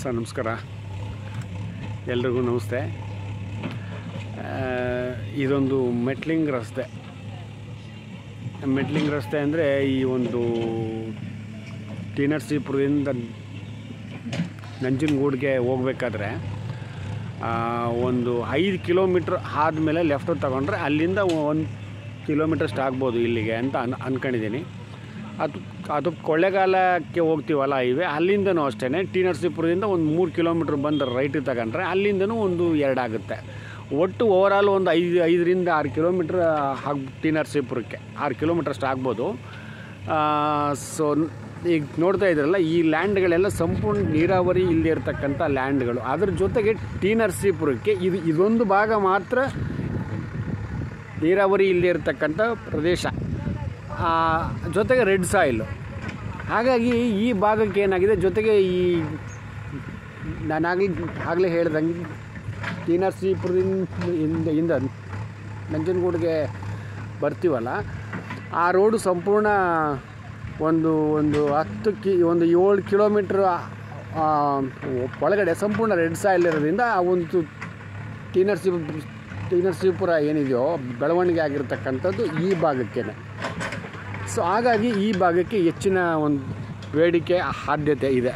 sir ನಮಸ್ಕಾರ ಎಲ್ರಿಗೂ ನಮಸ್ತೆ ಆ, ಇದೊಂದು ಮೆಟ್ಲಿಂಗ್ ರಸ್ತೆ ಮೆಟ್ಲಿಂಗ್ ರಸ್ತೆ ಅಂದರೆ ಈ ಒಂದು ಟಿ ನರಸೀಪುರದಿಂದ ನಂಜನಗೂಡಿಗೆ ಹೋಗ್ಬೇಕಾದ್ರೆ ಆ, ಒಂದು ಐದು ಕಿಲೋಮೀಟ್ರ್ ಆದಮೇಲೆ ಲೆಫ್ಟ್ ತಗೊಂಡ್ರೆ ಅಲ್ಲಿಂದ ಒಂದು ಕಿಲೋಮೀಟ್ರಷ್ಟು ಆಗ್ಬೋದು ಇಲ್ಲಿಗೆ ಅಂತ ಅನ್ ಅಂದ್ಕೊಂಡಿದ್ದೀನಿ ಅದು ಅದು ಕೊಳ್ಳೆಗಾಲಕ್ಕೆ ಹೋಗ್ತೀವಲ್ಲ ಹೈವೇ ಅಲ್ಲಿಂದನೂ ಅಷ್ಟೇ ಟಿ ನರಸೀಪುರದಿಂದ ಒಂದು ಮೂರು ಕಿಲೋಮೀಟ್ರ್ ಬಂದು ರೈಟಿಗೆ ತಗೊಂಡ್ರೆ ಅಲ್ಲಿಂದನೂ ಒಂದು ಎರಡು ಆಗುತ್ತೆ ಒಟ್ಟು ಓವರಾಲ್ ಒಂದು ಐದು ಐದರಿಂದ ಆರು ಕಿಲೋಮೀಟ್ರ್ ಆಗ್ ಟಿ ನರಸೀಪುರಕ್ಕೆ ಆರು ಕಿಲೋಮೀಟ್ರ್ ಅಷ್ಟು ಆಗ್ಬೋದು ಸೊ ಈಗ ನೋಡ್ತಾ ಇದ್ರಲ್ಲ ಈ ಲ್ಯಾಂಡ್ಗಳೆಲ್ಲ ಸಂಪೂರ್ಣ ನೀರಾವರಿ ಇಲ್ಲದೆ ಇರತಕ್ಕಂಥ ಲ್ಯಾಂಡ್ಗಳು ಅದ್ರ ಜೊತೆಗೆ ಟಿ ನರಸೀಪುರಕ್ಕೆ ಇದು ಇದೊಂದು ಭಾಗ ಮಾತ್ರ ನೀರಾವರಿ ಇಲ್ಲದೆ ಇರತಕ್ಕಂಥ ಪ್ರದೇಶ ಆ, ಜೊತೆಗೆ ರೆಡ್ ಸಾಯಿಲು ಹಾಗಾಗಿ ಈ ಭಾಗಕ್ಕೆ ಏನಾಗಿದೆ ಜೊತೆಗೆ ಈ ನಾನಾಗಲಿ ಆಗಲೇ ಹೇಳ್ದಂಗೆ ಟಿ ನರಸೀಪುರದಿಂದ ಇಂದ ಇಂದ ನಂಜನಗೂಡಿಗೆ ಬರ್ತೀವಲ್ಲ ಆ ರೋಡು ಸಂಪೂರ್ಣ ಒಂದು ಒಂದು ಹತ್ತು ಕಿ ಒಂದು ಏಳು ಕಿಲೋಮೀಟ್ರ್ ಆ, ಒಳಗಡೆ ಸಂಪೂರ್ಣ ರೆಡ್ ಸಾಯಿಲ್ ಇರೋದ್ರಿಂದ ಆ ಒಂದು ಟಿ ನರಸೀಪುರ ಟಿ ನರಸೀಪುರ ಏನಿದೆಯೋ ಬೆಳವಣಿಗೆ ಆಗಿರ್ತಕ್ಕಂಥದ್ದು ಈ ಭಾಗಕ್ಕೇನೆ ಸೊ ಹಾಗಾಗಿ ಈ ಭಾಗಕ್ಕೆ ಹೆಚ್ಚಿನ ಒಂದು ಬೇಡಿಕೆ ಆದ್ಯತೆ ಇದೆ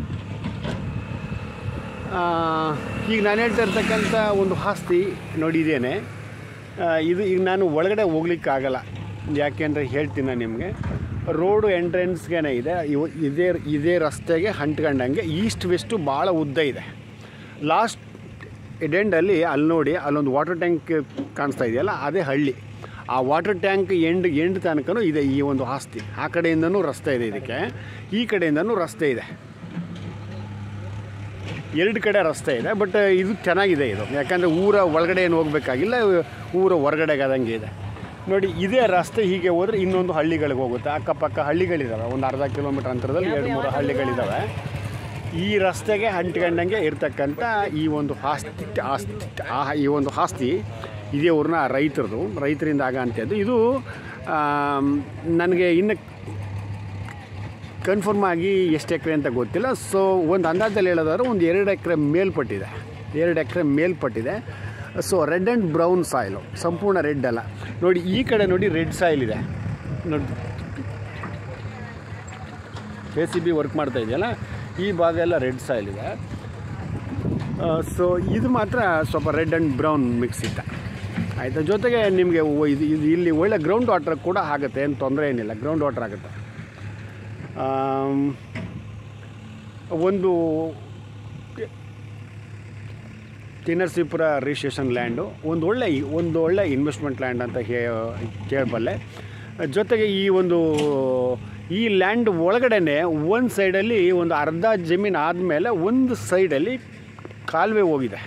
ಆ, ಈಗ ನಾನು ಹೇಳ್ತಾ ಇರ್ತಕ್ಕಂಥ ಒಂದು ಆಸ್ತಿ ನೋಡಿದ್ದೇನೆ ಇದು ಈಗ ನಾನು ಒಳಗಡೆ ಹೋಗ್ಲಿಕ್ಕಾಗಲ್ಲ ಯಾಕೆಂದರೆ ಹೇಳ್ತೀನಿ ನಾನು ನಿಮಗೆ ರೋಡು ಎಂಟ್ರೆನ್ಸ್ಗೆ ಇದೆ ಇವು ಇದೇ ಇದೇ ರಸ್ತೆಗೆ ಅಂಟ್ಕೊಂಡಂಗೆ ಈಸ್ಟ್ ವೆಸ್ಟು ಭಾಳ ಉದ್ದ ಇದೆ ಲಾಸ್ಟ್ ಎಂಡಲ್ಲಿ ಅಲ್ಲಿ ನೋಡಿ ಅಲ್ಲೊಂದು ವಾಟರ್ ಟ್ಯಾಂಕ್ ಕಾಣಿಸ್ತಾ ಇದೆಯಲ್ಲ ಅದೇ ಹಳ್ಳಿ ಆ ವಾಟರ್ ಟ್ಯಾಂಕ್ ಎಂಡ್ ಎಂಡ್ ತನಕನೂ ಇದೆ ಈ ಒಂದು ಆಸ್ತಿ ಆ ಕಡೆಯಿಂದನೂ ರಸ್ತೆ ಇದೆ ಇದಕ್ಕೆ ಈ ಕಡೆಯಿಂದನೂ ರಸ್ತೆ ಇದೆ ಎರಡು ಕಡೆ ರಸ್ತೆ ಇದೆ ಬಟ್ ಇದು ಚೆನ್ನಾಗಿದೆ ಇದು ಯಾಕಂದರೆ ಊರ ಒಳಗಡೆ ಏನು ಹೋಗಬೇಕಾಗಿಲ್ಲ ಊರ ಹೊರಗಡೆಗೆ ಆದಂಗೆ ಇದೆ ನೋಡಿ ಇದೇ ರಸ್ತೆ ಹೀಗೆ ಹೋದರೆ ಇನ್ನೊಂದು ಹಳ್ಳಿಗಳಿಗೆ ಹೋಗುತ್ತೆ ಅಕ್ಕಪಕ್ಕ ಹಳ್ಳಿಗಳಿದ್ದಾವೆ ಒಂದು ಅರ್ಧ ಕಿಲೋಮೀಟ್ರ್ ಅಂತರದಲ್ಲಿ ಎರಡು ಮೂರು ಹಳ್ಳಿಗಳಿದ್ದಾವೆ ಈ ರಸ್ತೆಗೆ ಅಂಟ್ಕೊಂಡಂಗೆ ಇರ್ತಕ್ಕಂಥ ಈ ಒಂದು ಆಸ್ತಿ ಆಸ್ತಿ ಆ ಈ ಒಂದು ಆಸ್ತಿ ಇದೇ ಊರಿನ ರೈತರದು ರೈತರಿಂದ ಆಗ ಅಂಥದ್ದು ಇದು ಆಮ್, ನನಗೆ ಇನ್ನು ಕನ್ಫರ್ಮ್ ಆಗಿ ಎಷ್ಟು ಎಕರೆ ಅಂತ ಗೊತ್ತಿಲ್ಲ ಸೊ ಒಂದು ಅಂದಾಜಲ್ಲಿ ಹೇಳೋದಾದ್ರೆ ಒಂದು ಎರಡು ಎಕರೆ ಮೇಲ್ಪಟ್ಟಿದೆ ಎರಡು ಎಕರೆ ಮೇಲ್ಪಟ್ಟಿದೆ so red and brown soil ಸಂಪೂರ್ಣ ರೆಡ್ ಅಲ್ಲ ನೋಡಿ ಈ ಕಡೆ ನೋಡಿ ರೆಡ್ ಸಾಯಿಲ್ ಇದೆ ನೋಡಿ ಕೆ ಸಿ ಬಿ ವರ್ಕ್ ಮಾಡ್ತಾ ಇದೆಯಲ್ಲ ಈ ಭಾಗ ಎಲ್ಲ ರೆಡ್ ಸಾಯಿಲ್ ಇದೆ ಸೊ ಇದು ಮಾತ್ರ ಸ್ವಲ್ಪ ರೆಡ್ ಆ್ಯಂಡ್ ಬ್ರೌನ್ ಮಿಕ್ಸ್ ಇದೆ ಆಯಿತಾ ಜೊತೆಗೆ ನಿಮಗೆ ಇದು ಇದು ಇಲ್ಲಿ ಒಳ್ಳೆ ಗ್ರೌಂಡ್ ವಾಟರ್ ಕೂಡ ಆಗುತ್ತೆ ಏನು ತೊಂದರೆ ಏನಿಲ್ಲ ಗ್ರೌಂಡ್ ವಾಟರ್ ಆಗುತ್ತೆ ಆಮ್, ಒಂದು ಟಿ ನರಸೀಪುರ ರಿಜಿಸ್ಟ್ರೇಷನ್ ಲ್ಯಾಂಡು ಒಂದು ಒಳ್ಳೆ ಒಂದು ಒಳ್ಳೆ ಇನ್ವೆಸ್ಟ್ಮೆಂಟ್ ಲ್ಯಾಂಡ್ ಅಂತ ಹೇ ಕೇಳಬಲ್ಲೆ ಜೊತೆಗೆ ಈ ಒಂದು ಈ ಲ್ಯಾಂಡ್ ಒಳಗಡೆನೆ ಒಂದು ಸೈಡಲ್ಲಿ ಒಂದು ಅರ್ಧ ಜಮೀನು ಆದಮೇಲೆ ಒಂದು ಸೈಡಲ್ಲಿ ಕಾಲುವೆ ಹೋಗಿದೆ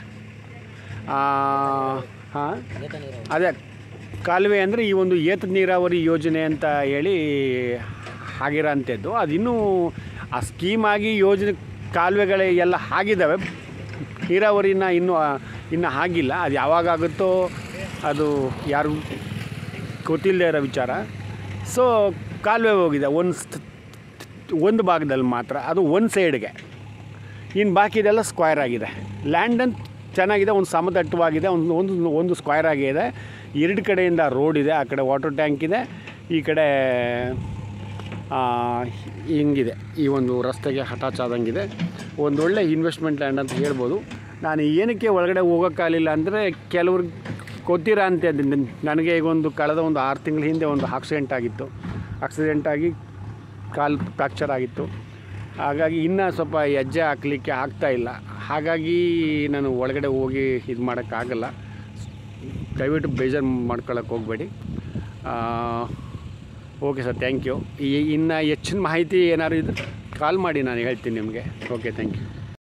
ಹಾಂ ಅದೇ ಕಾಲುವೆ ಅಂದರೆ ಈ ಒಂದು ಏತ ನೀರಾವರಿ ಯೋಜನೆ ಅಂತ ಹೇಳಿ ಆಗಿರೋ ಅಂಥದ್ದು ಅದಿನ್ನೂ ಆ ಸ್ಕೀಮ್ ಆಗಿ ಯೋಜನೆ ಕಾಲುವೆಗಳೇ ಎಲ್ಲ ಆಗಿದ್ದಾವೆ ನೀರಾವರಿನ ಇನ್ನೂ ಇನ್ನೂ ಆಗಿಲ್ಲ ಅದು ಯಾವಾಗ ಆಗುತ್ತೋ ಅದು ಯಾರು ಗೊತ್ತಿಲ್ಲದೆ ಇರೋ ವಿಚಾರ ಸೊ ಕಾಲುವೆ ಹೋಗಿದೆ ಒಂದು ಸ್- ಒಂದು ಭಾಗದಲ್ಲಿ ಮಾತ್ರ ಅದು ಒಂದು ಸೈಡ್ಗೆ ಇನ್ನು ಬಾಕಿದೆಲ್ಲ ಸ್ಕ್ವೈರ್ ಆಗಿದೆ ಲ್ಯಾಂಡ್ ಅಂತ ಚೆನ್ನಾಗಿದೆ ಒಂದು ಸಮತಟ್ಟವಾಗಿದೆ ಒಂದು ಒಂದು ಒಂದು ಸ್ಕ್ವೈರ್ ಆಗಿದೆ ಎರಡು ಕಡೆಯಿಂದ ರೋಡ್ ಇದೆ ಆ ಕಡೆ ವಾಟರ್ ಟ್ಯಾಂಕ್ ಇದೆ ಈ ಕಡೆ ಆ, ಹಿಂಗಿದೆ ಈ ಒಂದು ರಸ್ತೆಗೆ ಅಟ್ಯಾಚ್ ಆದಂಗಿದೆ ಒಂದು ಒಳ್ಳೆ ಇನ್ವೆಸ್ಟ್ಮೆಂಟ್ ಲ್ಯಾಂಡ್ ಅಂತ ಹೇಳ್ಬೋದು ನಾನು ಏನಕ್ಕೆ ಒಳಗಡೆ ಹೋಗೋಕ್ಕಾಗಲಿಲ್ಲ ಅಂದರೆ ಕೆಲವ್ರಿಗೆ ಗೊತ್ತಿರೋ ಅಂತ ನನಗೆ ಈಗ ಒಂದು ಕಳೆದ ಒಂದು ಆರು ತಿಂಗಳ ಹಿಂದೆ ಒಂದು ಆಕ್ಸಿಡೆಂಟ್ ಆಗಿತ್ತು ಆಕ್ಸಿಡೆಂಟ್ ಆಗಿ ಕಾಲು ಫ್ರ್ಯಾಕ್ಚರ್ ಆಗಿತ್ತು ಹಾಗಾಗಿ ಇನ್ನೂ ಸ್ವಲ್ಪ ಹೆಜ್ಜೆ ಹಾಕಲಿಕ್ಕೆ ಆಗ್ತಾ ಇಲ್ಲ ಹಾಗಾಗಿ ನಾನು ಒಳಗಡೆ ಹೋಗಿ ಇದು ಮಾಡೋಕ್ಕಾಗಲ್ಲ ದಯವಿಟ್ಟು ಬೇಜಾರು ಮಾಡ್ಕೊಳ್ಳೋಕೆ ಹೋಗಬೇಡಿ ಓಕೆ ಸರ್ ಥ್ಯಾಂಕ್ ಯು ಇನ್ನು ಹೆಚ್ಚಿನ ಮಾಹಿತಿ ಏನಾದ್ರು ಇದ್ರೆ ಕಾಲ್ ಮಾಡಿ ನಾನು ಹೇಳ್ತೀನಿ ನಿಮಗೆ ಓಕೆ ಥ್ಯಾಂಕ್ ಯು